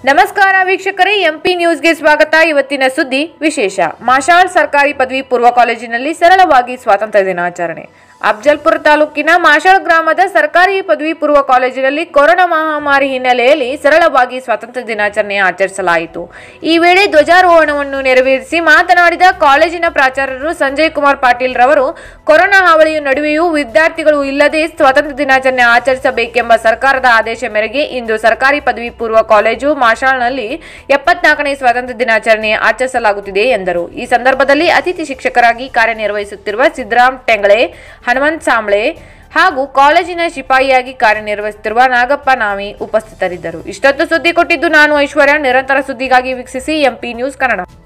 ನಮಸ್ಕಾರ ವೀಕ್ಷಕರೇ ಎಂಪಿ ನ್ಯೂಸ್ಗೆ ಸ್ವಾಗತ ಇವತ್ತಿನ ಸುದ್ದಿ ವಿಶೇಷ ಮಾಷಾಳ್ ಸರ್ಕಾರಿ ಪದವಿ ಪೂರ್ವ ಕಾಲೇಜಿನಲ್ಲಿ ಸರಳವಾಗಿ ಸ್ವಾತಂತ್ರ್ಯ ದಿನಾಚರಣೆ ಅಫ್ಜಲ್ಪುರ ತಾಲೂಕಿನ ಮಾಷಾಳ್ ಗ್ರಾಮದ ಸರ್ಕಾರಿ ಪದವಿ ಪೂರ್ವ ಕಾಲೇಜಿನಲ್ಲಿ ಕೊರೋನಾ ಮಹಾಮಾರಿ ಹಿನ್ನೆಲೆಯಲ್ಲಿ ಸರಳವಾಗಿ ಸ್ವಾತಂತ್ರ್ಯ ದಿನಾಚರಣೆ ಆಚರಿಸಲಾಯಿತು ಈ ವೇಳೆ ಧ್ವಜಾರೋಹಣವನ್ನು ನೆರವೇರಿಸಿ ಮಾತನಾಡಿದ ಕಾಲೇಜಿನ ಪ್ರಾಚಾರ್ಯರು ಸಂಜಯ್ ಕುಮಾರ್ ಪಾಟೀಲ್ ರವರು ಕೊರೋನಾ ಹಾವಳಿಯ ನಡುವೆಯೂ ವಿದ್ಯಾರ್ಥಿಗಳು ಇಲ್ಲದೆ ಸ್ವಾತಂತ್ರ್ಯ ದಿನಾಚರಣೆ ಆಚರಿಸಬೇಕೆಂಬ ಸರ್ಕಾರದ ಆದೇಶ ಮೇರೆಗೆ ಇಂದು ಸರ್ಕಾರಿ ಪದವಿ ಪೂರ್ವ ಕಾಲೇಜು ಮಾಷಾಳ್ನಲ್ಲಿ ಎಪ್ಪತ್ನಾಲ್ಕನೇ ಸ್ವಾತಂತ್ರ್ಯ ದಿನಾಚರಣೆ ಆಚರಿಸಲಾಗುತ್ತಿದೆ ಎಂದರು ಈ ಸಂದರ್ಭದಲ್ಲಿ ಅತಿಥಿ ಶಿಕ್ಷಕರಾಗಿ ಕಾರ್ಯನಿರ್ವಹಿಸುತ್ತಿರುವ ಸಿದ್ದರಾಮ್ ಟೆಂಗಳೆ ಹನುಮಂತ್ ಸಾಂಬ್ಳೆ ಹಾಗೂ ಕಾಲೇಜಿನ ಶಿಪಾಯಿಯಾಗಿ ಕಾರ್ಯನಿರ್ವಹಿಸುತ್ತಿರುವ ನಾಗಪ್ಪ ನಾವಿ ಉಪಸ್ಥಿತರಿದ್ದರು ಇಷ್ಟೊತ್ತು ಸುದ್ದಿ ಕೊಟ್ಟಿದ್ದು ನಾನು ಐಶ್ವರ್ಯ ನಿರಂತರ ಸುದ್ದಿಗಾಗಿ ವೀಕ್ಷಿಸಿ ಎಂಪಿ ನ್ಯೂಸ್ ಕನ್ನಡ